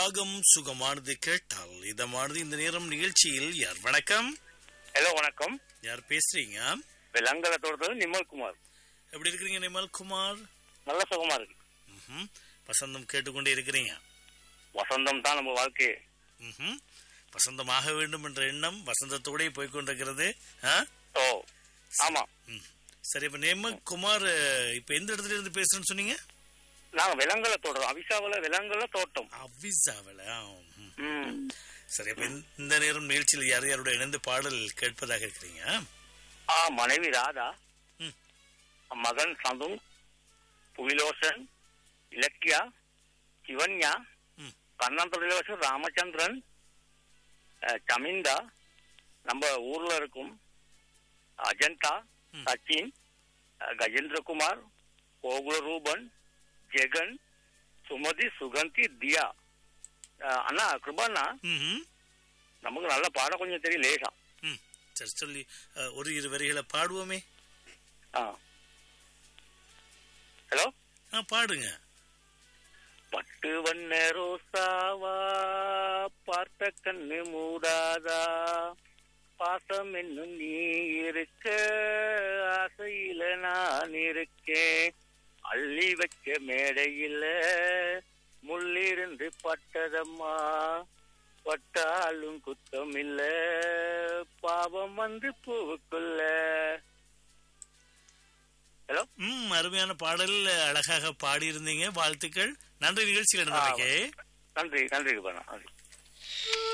ராகம் சுகமானது கேட்டால் இதமானது இந்த நேரம் நிகழ்ச்சியில் யார் வணக்கம் ஹலோ வணக்கம் யார் பேசுறீங்க வெள்ளங்கல தோட்டத்தில் நிமல் குமார் எப்படி இருக்கிறீங்க நிமல் குமார் நல்ல சுகமா இருக்கு ம்ஹும். வசந்தம் கேட்டுக்கொண்டே இருக்கிறீங்க வசந்தம் தான் நம்ம வாழ்க்கையே ம்ஹும். வசந்தமாக வேண்டும் என்ற எண்ணம் வசந்தத்தோடே போய்கொண்டிருக்கிறது ஆ? ஓ ஆமா ம். சரி இப்ப நிமல் குமார் அஹ், இப்ப எந்த இடத்துல இருந்து பேசுறேன்னு சொன்னீங்க நாங்க விலங்கல தோட்டம் அவிசாவில விலங்கல தோட்டம் அவிசாவல ம். ம். சரி இப்ப இந்த- இந்த நேரம் நிகழ்ச்சியில் யார் யாரோட இணைந்து பாடல் கேட்பதாக இருக்கிறீங்க ஆ மனைவி ராதா ம். மகன் சந்து புவிலோசன் இலக்கியா சிவன்யா ம். கண்ணந்தொழிலோசன் ராமச்சந்திரன் அஹ், சமிந்தா நம்ம ஊர்ல இருக்கும் அஜந்தா ம். சச்சின் அஹ், கஜேந்திரகுமார் கோகுல ரூபன் ஜெகன் சுமதி சுகந்தி தியா அஹ், அண்ணா கிருபாண்ணா ம்ஹும். நமக்கு நல்ல பாடம் கொஞ்சம் தெரியும் லேசா ம். சரி சொல்லி அஹ், ஒரு இரு வரிகளை பாடுவோமே ஆ ஹலோ ஆ பாடுங்க பட்டு வண்ண ரோசாவா பார்த்த கண்ணு மூடாதா பாசம் என்னும் நீ இருக்க ஆசையில நான் இருக்கேன் அள்ளி வச்ச மேடையில முள்ளிருந்து பட்டதம்மா பட்டாலும் குத்தம் இல்ல பாவம் வந்து பூவுக்குள்ள ஹலோ ம் அருமையான பாடல் அழகாக பாடியிருந்தீங்க வாழ்த்துக்கள் நன்றி நிகழ்ச்சியில் நடந்ததுக்கே நன்றி நன்றி நன்றி